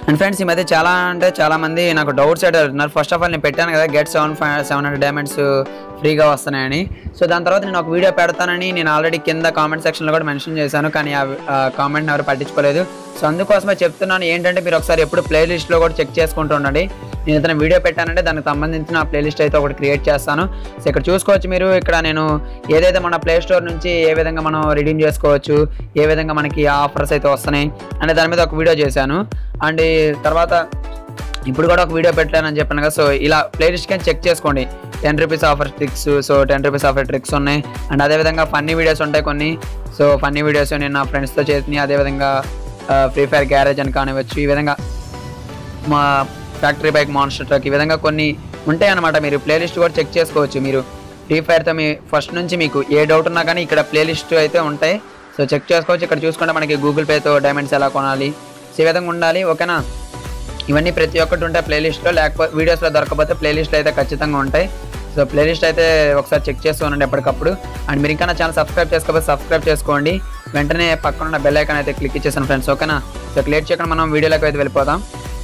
and friends ఈ మధ్య చాలా అంటే చాలా మంది నాకు డౌట్స్ అయితే అడుగుతున్నారు ఫస్ట్ ఆఫ్ ఆల్ నేను పెట్టాను కదా get seven five seven hundred diamonds ఫ్రీగా వస్తున్నాయని సో దాని తర్వాత నేను ఒక వీడియో పెడతానని నేను ఆల్రెడీ కింద కామెంట్ సెక్షన్లో కూడా మెన్షన్ చేశాను కానీ ఆ కామెంట్ ఎవరు పట్టించుకోలేదు సో అందుకోసమే చెప్తున్నాను ఏంటంటే మీరు ఒకసారి ఎప్పుడు ప్లేలిస్ట్లో కూడా చెక్ చేసుకుంటూ ఉండండి నేను ఏదైనా వీడియో పెట్టానంటే దానికి సంబంధించిన ప్లేలిస్ట్ అయితే ఒకటి క్రియేట్ చేస్తాను సో ఇక్కడ చూసుకోవచ్చు మీరు ఇక్కడ నేను ఏదైతే మన ప్లే స్టోర్ నుంచి ఏ విధంగా మనం రిడీమ్ చేసుకోవచ్చు ఏ విధంగా మనకి ఆఫర్స్ అయితే వస్తున్నాయి అనే దాని మీద ఒక వీడియో చేశాను అండ్ ఈ తర్వాత ఇప్పుడు కూడా ఒక వీడియో పెట్టానని చెప్పాను కదా సో ఇలా ప్లేలిస్ట్ కానీ చెక్ చేసుకోండి ten rupees offer tricks so ten rupees offer tricks ఉన్నాయి అండ్ అదేవిధంగా ఫన్నీ వీడియోస్ ఉంటాయి కొన్ని సో ఫన్నీ వీడియోస్ నేను నా ఫ్రెండ్స్తో చేసినాయి అదేవిధంగా ఫ్రీ ఫైర్ గ్యారేజ్ అని కానివచ్చు ఈ విధంగా మా ఫ్యాక్టరీ బైక్ మాన్స్టర్ ట్రక్ ఈ విధంగా కొన్ని ఉంటాయి అన్నమాట మీరు ప్లేలిస్ట్ కూడా చెక్ చేసుకోవచ్చు మీరు ఫ్రీ ఫైర్తో మీ ఫస్ట్ నుంచి మీకు ఏ డౌట్ ఉన్నా కానీ ఇక్కడ ప్లేలిస్ట్ అయితే ఉంటాయి సో చెక్ చేసుకోవచ్చు ఇక్కడ చూసుకుంటే మనకి గూగుల్ పేతో డైమండ్స్ ఎలా కొనాలి సో ఈ విధంగా ఉండాలి ఓకేనా ఇవన్నీ ప్రతి ఒక్కటి ఉంటాయి ప్లేలిస్ట్లో లేకపోతే వీడియోస్లో దొరకకపోతే ప్లేలిస్ట్లో అయితే ఖచ్చితంగా ఉంటాయి సో ప్లేలిస్ట్ అయితే ఒకసారి చెక్ చేసుకోనండి ఎప్పటికప్పుడు అండ్ మీరు ఇంకా నా ఛానల్ సబ్స్క్రైబ్ చేసుకోకపోతే సబ్స్క్రైబ్ చేసుకోండి వెంటనే పక్కన ఉన్న బెల్ ఐకాన్ అయితే క్లిక్ ఇచ్చేసాను ఫ్రెండ్స్ ఓకేనా సో లేట్ చేయకుండా మనం వీడియోలోకి అయితే వెళ్ళిపోదాం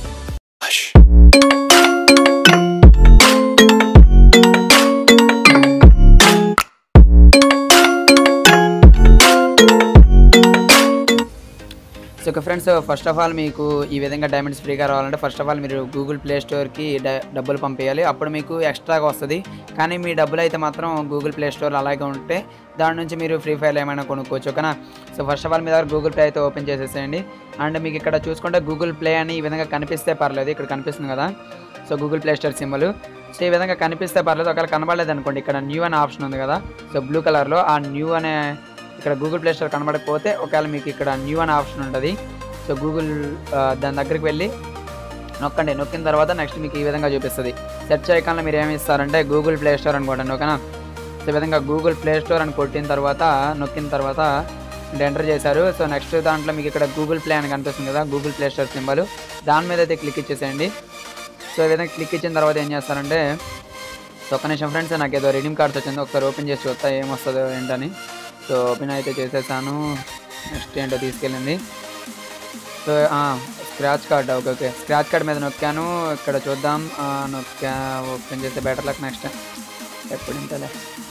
సో ఇక ఫ్రెండ్స్ ఫస్ట్ ఆఫ్ ఆల్ మీకు ఈ విధంగా డైమండ్స్ ఫ్రీగా రావాలంటే ఫస్ట్ ఆఫ్ ఆల్ మీరు గూగుల్ ప్లే స్టోర్కి డబ్బులు పంపేయాలి అప్పుడు మీకు ఎక్స్ట్రాగా వస్తుంది కానీ మీ డబ్బులు అయితే మాత్రం గూగుల్ ప్లే స్టోర్ అలాగే ఉంటే దాని నుంచి మీరు ఫ్రీ ఫైర్ ఏమైనా కొనుక్కోవచ్చు ఓకేనా సో ఫస్ట్ ఆఫ్ ఆల్ మీ దగ్గర గూగుల్ ప్లే అయితే ఓపెన్ చేసేసేయండి అండ్ మీకు ఇక్కడ చూసుకుంటే గూగుల్ ప్లే అని ఈ విధంగా కనిపిస్తే పర్లేదు ఇక్కడ కనిపిస్తుంది కదా so Google Play Store symbol so ఈ విధంగా కనిపిస్తే పర్లేదు ఒకవేళ కనబడలేదు అనుకోండి ఇక్కడ న్యూ అనే ఆప్షన్ ఉంది కదా సో బ్లూ కలర్లో ఆ న్యూ అనే ఇక్కడ గూగుల్ ప్లే స్టోర్ కనబడకపోతే ఒకవేళ మీకు ఇక్కడ న్యూ అనే ఆప్షన్ ఉంటుంది సో గూగుల్ ఆ, దాని దగ్గరికి వెళ్ళి నొక్కండి నొక్కిన తర్వాత నెక్స్ట్ మీకు ఈ విధంగా చూపిస్తుంది సెర్చ్ ఐకాన్లో మీరు ఏమి ఇస్తారంటే గూగుల్ ప్లే స్టోర్ అనుకోండి ఓకేనా సో ఈ విధంగా గూగుల్ ప్లే స్టోర్ అని కొట్టిన తర్వాత నొక్కిన తర్వాత ఎంటర్ చేశారు సో నెక్స్ట్ దాంట్లో మీకు ఇక్కడ గూగుల్ ప్లే అని కనిపిస్తుంది కదా గూగుల్ ప్లే స్టోర్ సింబల్ దాని మీద అయితే క్లిక్ ఇచ్చేసేయండి సో ఈ విధంగా క్లిక్ ఇచ్చిన తర్వాత ఏం చేస్తారంటే సో ఒక్క నిమిషం ఫ్రెండ్స్ నాకు ఏదో రిడీమ్ కార్డ్స్ వచ్చింది ఒకసారి ఓపెన్ చేసి చూస్తా ఏమొస్తుందో ఏంటని సో ఓపెన్ అయితే చేసేసాను నెక్స్ట్ ఏంటో తీసుకెళ్ళింది so scratch card okay okay scratch card మీద నొక్కాను ఇక్కడ చూద్దాం ఆ, నొక్కా ఓపెన్ చేస్తే బెటర్ లక్ నెక్స్ట్ ఎప్పుడు ఇంతలే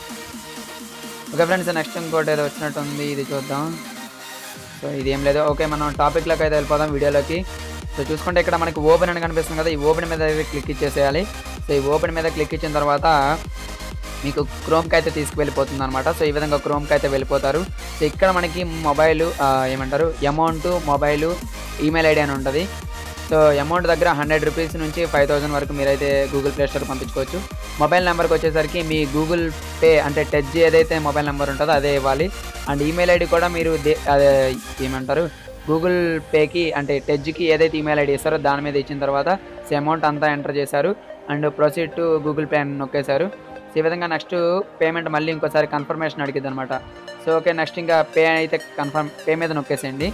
ఓకే ఫ్రెండ్స్ నెక్స్ట్ ఇంకోటి ఏదో వచ్చినట్టు ఉంది ఇది చూద్దాం సో ఇది ఏం లేదు ఓకే మనం టాపిక్లోకి అయితే వెళ్ళిపోదాం వీడియోలోకి సో చూసుకుంటే ఇక్కడ మనకి ఓపెన్ అని కనిపిస్తుంది కదా ఈ ఓపెన్ మీద అయితే క్లిక్ ఇచ్చేసేయాలి సో ఈ ఓపెన్ మీద క్లిక్ ఇచ్చిన తర్వాత మీకు క్రోమ్కి అయితే తీసుకువెళ్ళిపోతుంది అనమాట సో ఈ విధంగా క్రోమ్కి అయితే వెళ్ళిపోతారు సో ఇక్కడ మనకి మొబైల్ ఏమంటారు అమౌంట్ మొబైల్ ఈమెయిల్ ఐడి అని ఉంటుంది సో అమౌంట్ దగ్గర హండ్రెడ్ రూపీస్ నుంచి ఫైవ్ థౌసండ్ వరకు మీరైతే గూగుల్ ప్లే స్టోర్ పంపించుకోవచ్చు మొబైల్ నెంబర్కి వచ్చేసరికి మీ గూగుల్ పే అంటే టచ్ ఏదైతే మొబైల్ నెంబర్ ఉంటుందో అదే ఇవ్వాలి అండ్ ఈమెయిల్ ఐడి కూడా మీరు దే- అదే ఏమంటారు గూగుల్ పేకి అంటే టెజ్కి ఏదైతే ఈమెయిల్ ఐడి ఇస్తారో దాని మీద ఇచ్చిన తర్వాత సో అమౌంట్ అంతా ఎంటర్ చేశారు and proceed to Google Pay అని నొక్కేశారు సో ఈ విధంగా నెక్స్ట్ పేమెంట్ మళ్ళీ ఇంకోసారి కన్ఫర్మేషన్ అడిగిద్ది అనమాట సో ఓకే నెక్స్ట్ ఇంకా పే అయితే కన్ఫర్మ్ పే మీద నొక్కేసేయండి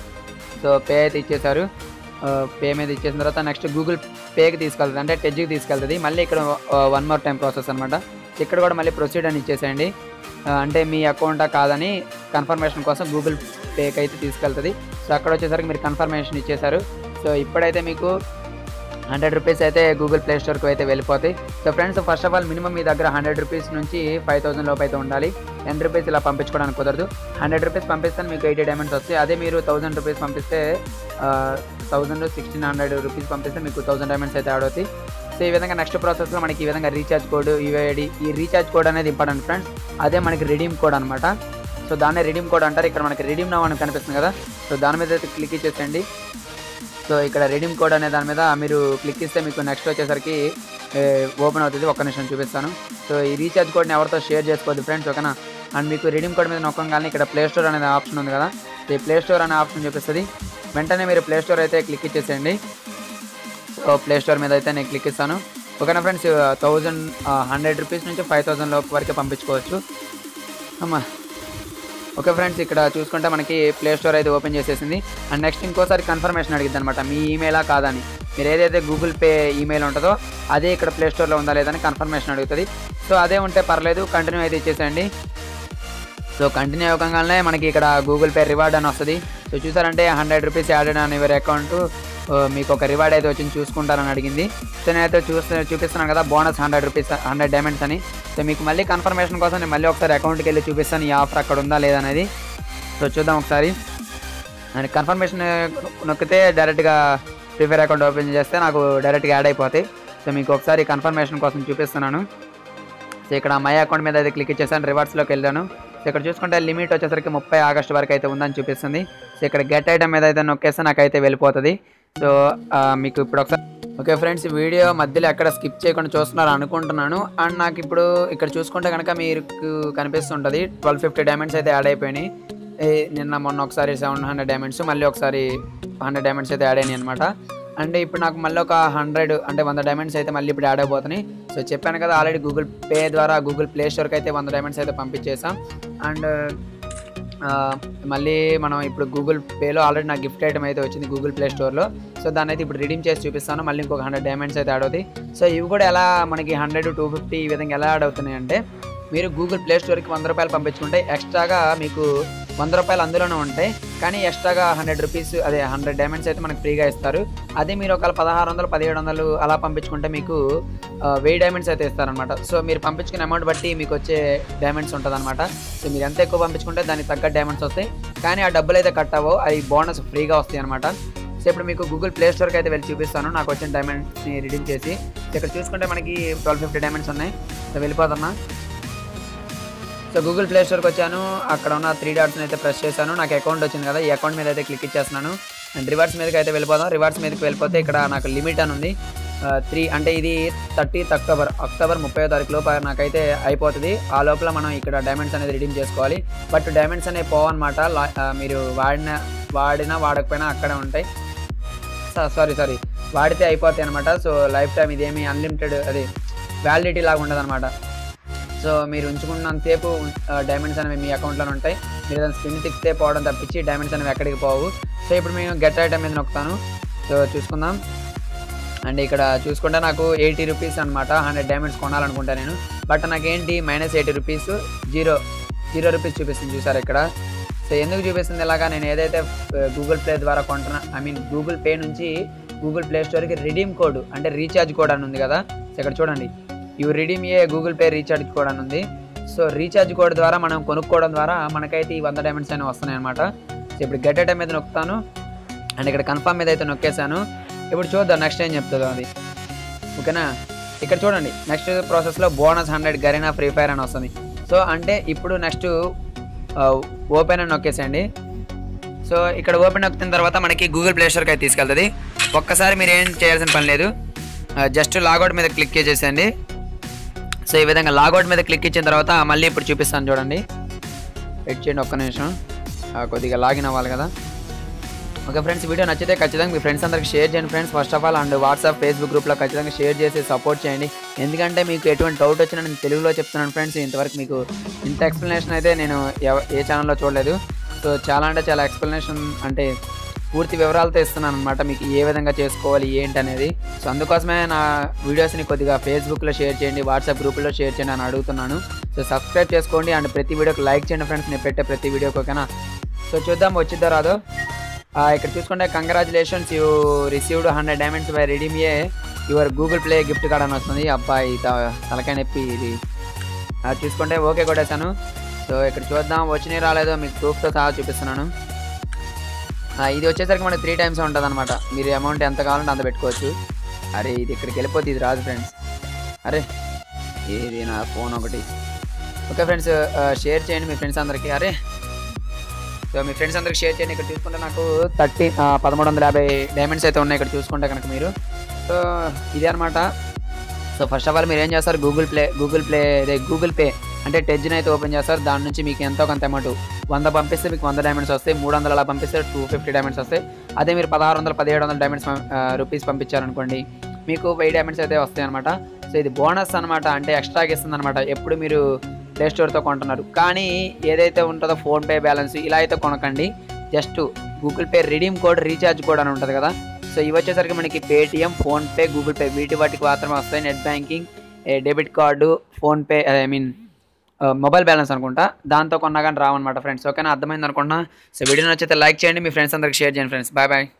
సో పే అయితే ఇచ్చేసారు పే మీద ఇచ్చేసిన తర్వాత నెక్స్ట్ గూగుల్ పేకి తీసుకెళ్తుంది అంటే టెజ్కి తీసుకెళ్తుంది మళ్ళీ ఇక్కడ వన్ మోర్ టైం ప్రాసెస్ అనమాట ఇక్కడ కూడా మళ్ళీ ప్రొసీడ్ అని ఇచ్చేసేయండి ఆ, అంటే మీ అకౌంటా కాదని కన్ఫర్మేషన్ కోసం గూగుల్ పేకి అయితే తీసుకెళ్తుంది సో అక్కడ వచ్చేసరికి మీరు కన్ఫర్మేషన్ ఇచ్చేసారు సో ఇప్పుడైతే మీకు హండ్రెడ్ రూపీస్ అయితే గూగుల్ ప్లే స్టోర్కి అయితే వెళ్ళిపోతాయి so friends first of all minimum మీ దగ్గర హండ్రెడ్ రూపీస్ నుంచి ఫైవ్ థౌసండ్ లోపు అయితే ఉండాలి టెన్ రూపీస్ ఇలా పంపించుకోవడానికి కుదరదు హండ్రెడ్ రూపీస్ పంపిస్తే మీకు ఎయిటీ డైమండ్స్ వస్తాయి అదే మీరు థౌసండ్ రూపీస్ పంపిస్తే థౌసండ్ సిక్స్టీన్ హండ్రెడ్ రూపీస్ పంపిస్తే మీకు థౌసండ్ డైమండ్స్ అయితే యాడ్ అవుతాయి సో ఈ విధంగా నెక్స్ట్ ప్రాసెస్లో మనకి ఈ విధంగా రీఛార్జ్ కోడ్ యూఐడి ఈ రీఛార్జ్ కోడ్ అనేది ఇంపార్టెంట్ ఫ్రెండ్స్ అదే మనకి రిడీమ్ కోడ్ అనమాట సో దాన్నే రిడీమ్ కోడ్ అంటారు ఇక్కడ మనకి రిడీమ్ నవ్ అని కనిపిస్తుంది కదా సో దాని మీద అయితే క్లిక్ ఇచ్చేసేయండి సో ఇక్కడ రిడీమ్ కోడ్ అనే దాని మీద మీరు క్లిక్ ఇస్తే మీకు నెక్స్ట్ వచ్చేసరికి ఓపెన్ అవుతుంది ఒక్క నిమిషం చూపిస్తాను సో ఈ రీఛార్జ్ కోడ్ని ఎవరితో షేర్ చేసుకోవద్దు ఫ్రెండ్స్ ఓకేనా అండ్ మీకు రిడీమ్ కోడ్ మీద నొక్కగానే ఇక్కడ ప్లే స్టోర్ అనేది ఆప్షన్ ఉంది కదా సో ఈ ప్లే స్టోర్ అనే ఆప్షన్ చూపిస్తుంది వెంటనే మీరు ప్లే స్టోర్ అయితే క్లిక్ ఇచ్చేసేయండి సో ప్లే స్టోర్ మీద అయితే నేను క్లిక్ ఇస్తాను ఓకేనా ఫ్రెండ్స్ థౌజండ్ హండ్రెడ్ రూపీస్ నుంచి ఫైవ్ థౌజండ్ లోపు వరకే పంపించుకోవచ్చు అమ్మా ఓకే ఫ్రెండ్స్ ఇక్కడ చూసుకుంటే మనకి ప్లే స్టోర్ అయితే ఓపెన్ చేసేసింది అండ్ నెక్స్ట్ ఇంకోసారి కన్ఫర్మేషన్ అడిగింది అనమాట మీ ఈమెయిలా కాదని మీరు ఏదైతే గూగుల్ పే ఈమెయిల్ ఉంటుందో అదే ఇక్కడ ప్లే స్టోర్లో ఉందా లేదని కన్ఫర్మేషన్ అడుగుతుంది సో అదే ఉంటే పర్లేదు కంటిన్యూ అయితే ఇచ్చేసేయండి సో కంటిన్యూ అవ్వగానే మనకి ఇక్కడ గూగుల్ పే రివార్డ్ అని వస్తుంది సో చూసారంటే హండ్రెడ్ రూపీస్ యాడెడ్ అని ఎవరి అకౌంట్ ఆ, మీకు ఒక రివార్డ్ అయితే వచ్చింది చూసుకుంటారని అడిగింది సో నేనైతే చూస్తే చూపిస్తున్నాను కదా bonus hundred rupees hundred diamonds అని సో మీకు మళ్ళీ కన్ఫర్మేషన్ కోసం నేను మళ్ళీ ఒకసారి అకౌంట్కి వెళ్ళి చూపిస్తాను ఈ ఆఫర్ అక్కడ ఉందా లేదా అనేది సో చూద్దాం ఒకసారి అండ్ కన్ఫర్మేషన్ నొక్కితే డైరెక్ట్గా ఫ్రీ ఫైర్ అకౌంట్ ఓపెన్ చేస్తే నాకు డైరెక్ట్గా యాడ్ అయిపోతాయి సో మీకు ఒకసారి కన్ఫర్మేషన్ కోసం చూపిస్తున్నాను సో ఇక్కడ మై అకౌంట్ మీద అయితే క్లిక్ చేశాను రివర్స్లోకి వెళ్ళాను సో ఇక్కడ చూసుకుంటే లిమిట్ వచ్చేసరికి ముప్పై ఆగస్ట్ వరకు అయితే ఉందని చూపిస్తుంది సో ఇక్కడ గెట్ ఐటమ్ మీద అయితే నొక్కేస్తే నాకైతే వెళ్ళిపోతుంది సో ఆ, మీకు ఇప్పుడు ఒకసారి ఓకే ఫ్రెండ్స్ వీడియో మధ్యలో ఎక్కడ స్కిప్ చేయకుండా చూస్తున్నారు అనుకుంటున్నాను అండ్ నాకు ఇప్పుడు ఇక్కడ చూసుకుంటే కనుక మీకు కనిపిస్తుంటుంది ట్వెల్వ్ ఫిఫ్టీ డైమండ్స్ అయితే యాడ్ అయిపోయినాయి ఏ, నిన్న మొన్న ఒకసారి సెవెన్ హండ్రెడ్ డైమండ్స్ మళ్ళీ ఒకసారి హండ్రెడ్ డైమండ్స్ అయితే యాడ్ అయినాయి అనమాట అంటే ఇప్పుడు నాకు మళ్ళీ ఒక హండ్రెడ్ అంటే వంద డైమండ్స్ అయితే మళ్ళీ ఇప్పుడు యాడ్ అయిపోతున్నాయి సో చెప్పాను కదా ఆల్రెడీ గూగుల్ పే ద్వారా గూగుల్ ప్లే స్టోర్కి అయితే వంద డైమండ్స్ అయితే పంపించేసాం అండ్ ఆ, మళ్ళీ మనం ఇప్పుడు గూగుల్ పేలో ఆల్రెడీ నాకు గిఫ్ట్ ఐటమ్ అయితే వచ్చింది గూగుల్ ప్లే స్టోర్లో సో దాన్ని అయితే ఇప్పుడు రిడీమ్ చేసి చూపిస్తాను మళ్ళీ ఇంకొక హండ్రెడ్ డైమండ్స్ అయితే యాడ్ అవుతాయి సో ఇవి కూడా ఎలా మనకి హండ్రెడ్ టూ ఫిఫ్టీ ఈ విధంగా ఎలా యాడ్ అవుతున్నాయి అంటే మీరు గూగుల్ ప్లే స్టోర్కి వంద రూపాయలు పంపించుకుంటే ఎక్స్ట్రాగా మీకు వంద రూపాయలు అందులోనే ఉంటాయి కానీ ఎక్స్ట్రాగా హండ్రెడ్ రూపీస్ అదే హండ్రెడ్ డైమండ్స్ అయితే మనకి ఫ్రీగా ఇస్తారు అదే మీరు ఒక పదహారు వందలు పదిహేడు వందలు అలా పంపించుకుంటే మీకు ఆ, వెయ్యి డైమండ్స్ అయితే ఇస్తారనమాట సో మీరు పంపించుకునే అమౌంట్ బట్టి మీకు వచ్చే డైమండ్స్ ఉంటుంది అనమాట సో మీరు ఎంత ఎక్కువ పంపించుకుంటే దానికి తగ్గ డైమండ్స్ వస్తాయి కానీ ఆ డబ్బులు అయితే కట్ అవ్వవు అవి బోనస్ ఫ్రీగా వస్తాయి అనమాట సో ఇప్పుడు మీకు గూగుల్ ప్లే స్టోర్కి అయితే వెళ్ళి చూపిస్తాను నాకు వచ్చిన డైమండ్స్ని రిడీమ్ చేసి సో ఇక్కడ చూసుకుంటే మనకి ట్వెల్వ్ ఫిఫ్టీ డైమండ్స్ ఉన్నాయి సో వెళ్ళిపోతున్నా సో గూగుల్ ప్లే స్టోర్కి వచ్చాను అక్కడ ఉన్న త్రీ డాట్స్ని అయితే ప్రెస్ చేశాను నాకు అకౌంట్ వచ్చింది కదా ఈ అకౌంట్ మీద అయితే క్లిక్ ఇచ్చేస్తున్నాను అండ్ రివర్స్ మీదకి అయితే వెళ్ళిపోదాం రివర్స్ మీదకి వెళ్ళిపోతే ఇక్కడ నాకు లిమిట్ అని ఉంది త్రీ అంటే ఇది థర్టీత్ అక్టోబర్ అక్టోబర్ ముప్పై తారీఖు లోపు నాకైతే అయిపోతుంది ఆ లోపల మనం ఇక్కడ డైమండ్స్ అనేది రిడీమ్ చేసుకోవాలి బట్ డైమండ్స్ అనేవి పోవన్నమాట లా- ఆ, మీరు వాడిన వాడినా వాడకపోయినా అక్కడే ఉంటాయి సారీ సారీ వాడితే అయిపోతాయి అనమాట సో లైఫ్ టైం ఇదేమి అన్లిమిటెడ్ అది వ్యాలిడిటీ లాగా ఉండదు అనమాట సో మీరు ఉంచుకున్నంతసేపు డైమండ్స్ అనేవి మీ అకౌంట్లోనే ఉంటాయి మీరు దాన్ని స్పిన్ తిప్పితే పోవడం తప్పించి డైమండ్స్ అనేవి ఎక్కడికి పోవు సో ఇప్పుడు మేము గెట్ ఐటమ్ మీద నొక్కుతాను సో చూసుకుందాం అండ్ ఇక్కడ చూసుకుంటే నాకు ఎయిటీ రూపీస్ అనమాట హండ్రెడ్ డైమండ్స్ కొనాలనుకుంటా నేను బట్ నాకేంటి minus eighty rupees zero zero rupees చూపిస్తుంది చూసారు ఇక్కడ సో ఎందుకు చూపిస్తుంది ఇలాగా నేను ఏదైతే గూగుల్ ప్లే ద్వారా కొంటున్నా ఐ మీన్ గూగుల్ పే నుంచి గూగుల్ ప్లే స్టోర్కి రిడీమ్ కోడ్ అంటే రీఛార్జ్ కోడ్ అని ఉంది కదా సో ఇక్కడ చూడండి you redeem a Google pay recharge code అని ఉంది సో రీఛార్జ్ కోడ్ ద్వారా మనం కొనుక్కోవడం ద్వారా మనకైతే ఈ వంద డైమండ్స్ అనేవి వస్తున్నాయి అనమాట సో ఇప్పుడు గెట్ ఐటమ్ మీద నొక్కుతాను అండ్ ఇక్కడ కన్ఫర్మ్ మీద అయితే నొక్కేసాను ఇప్పుడు చూద్దాం నెక్స్ట్ ఏం చెప్తుందో అది ఓకేనా ఇక్కడ చూడండి నెక్స్ట్ ప్రాసెస్లో bonus hundred Garena free fire అని వస్తుంది సో అంటే ఇప్పుడు నెక్స్ట్ ఓపెన్ అని నొక్కేసేయండి సో ఇక్కడ ఓపెన్ నొక్కిన తర్వాత మనకి గూగుల్ ప్లే స్టోర్కి అయితే తీసుకెళ్తుంది ఒక్కసారి మీరు ఏం చేయాల్సిన పని లేదు జస్ట్ లాగౌట్ మీద క్లిక్ చేసేయండి సో ఈ విధంగా లాగౌట్ మీద క్లిక్ ఇచ్చిన తర్వాత మళ్ళీ ఇప్పుడు చూపిస్తాను చూడండి వెయిట్ చేయండి ఒక్క నిమిషం ఆ, కొద్దిగా లాగిన్ అవ్వాలి కదా ఓకే ఫ్రెండ్స్ వీడియో నచ్చితే ఖచ్చితంగా మీ ఫ్రెండ్స్ అందరికి షేర్ చేయండి friends first of all and WhatsApp Facebook గ్రూప్లో ఖచ్చితంగా షేర్ చేసి సపోర్ట్ చేయండి ఎందుకంటే మీకు ఎటువంటి డౌట్ వచ్చినా నేను తెలుగులో చెప్తున్నాను ఫ్రెండ్స్ ఇంతవరకు మీకు ఇంత ఎక్స్ప్లెనేషన్ అయితే నేను ఎవ- ఏ ఛానల్లో చూడలేదు సో చాలా అంటే చాలా ఎక్స్ప్లెనేషన్ అంటే పూర్తి వివరాలతో ఇస్తున్నాను అనమాట మీకు ఏ విధంగా చేసుకోవాలి ఏంటి అనేది సో అందుకోసమే నా వీడియోస్ని కొద్దిగా ఫేస్బుక్లో షేర్ చేయండి వాట్సాప్ గ్రూప్లో షేర్ చేయండి అని అడుగుతున్నాను సో సబ్స్క్రైబ్ చేసుకోండి అండ్ ప్రతి వీడియోకి లైక్ చేయండి ఫ్రెండ్స్ నేను పెట్టే ప్రతి వీడియోకి ఓకేనా సో చూద్దాం వచ్చిద్దో రాదో ఆ, ఇక్కడ చూసుకుంటే congratulations you received hundred diamonds by redeem a your Google play gift card అని వస్తుంది అబ్బాయి త- తలకాయ నొప్పి ఇది ఆ, చూసుకుంటే ఓకే కొట్టేశాను సో ఇక్కడ చూద్దాం వచ్చినాయి రాలేదో మీకు ప్రూఫ్తో సహా చూపిస్తున్నాను ఆ, ఇది వచ్చేసరికి మనకి త్రీ టైమ్స్ ఉంటుంది అనమాట మీరు అమౌంట్ ఎంత కావాలంటే అంత పెట్టుకోవచ్చు అరే ఇది ఇక్కడికి వెళ్ళిపోతే ఇది రాదు ఫ్రెండ్స్ అరే ఏది నా ఫోన్ ఒకటి ఓకే ఫ్రెండ్స్ షేర్ చేయండి మీ ఫ్రెండ్స్ అందరికీ అరే సో మీ ఫ్రెండ్స్ అందరికి షేర్ చేయండి ఇక్కడ చూసుకుంటే నాకు థర్టీ పదమూడు వందల యాభై డైమండ్స్ అయితే ఉన్నాయి ఇక్కడ చూసుకుంటే కనుక మీరు సో ఇదే అనమాట సో ఫస్ట్ ఆఫ్ ఆల్ మీరు ఏం చేస్తారు గూగుల్ ప్లే గూగుల్ ప్లే అదే గూగుల్ పే అంటే టెజ్ని అయితే ఓపెన్ చేస్తారు దాని నుంచి మీకు ఎంతో కొంత అమౌంట్ వంద పంపిస్తే మీకు వంద డైమండ్స్ వస్తాయి మూడు వందలు అలా పంపిస్తే టూ ఫిఫ్టీ డైమండ్స్ వస్తాయి అదే మీరు పదహారు వందలు పదిహేడు వందల డైమండ్స్ రూపీస్ పంపించారనుకోండి మీకు వెయ్యి డైమండ్స్ అయితే వస్తాయి అనమాట సో ఇది బోనస్ అనమాట అంటే ఎక్స్ట్రాగా ఇస్తుంది అనమాట ఎప్పుడు మీరు ప్లే స్టోర్తో కొంటున్నారు కానీ ఏదైతే ఉంటుందో ఫోన్పే బ్యాలెన్స్ ఇలా అయితే కొనకండి just Google pay redeem code recharge code అని ఉంటుంది కదా సో ఇవి వచ్చేసరికి మనకి పేటిఎం ఫోన్పే గూగుల్ పే వీటి వాటికి మాత్రమే వస్తాయి net banking debit card PhonePe I mean mobile balance అనుకుంటా దాంతో కొన్నా కానీ రావన్నమాట ఫ్రెండ్స్ ఓకేనా అర్థమైంది అనుకుంటున్నా సో వీడియో నచ్చితే లైక్ చేయండి మీ ఫ్రెండ్స్ అందరికి షేర్ చేయండి ఫ్రెండ్స్ బాయ్ బాయ్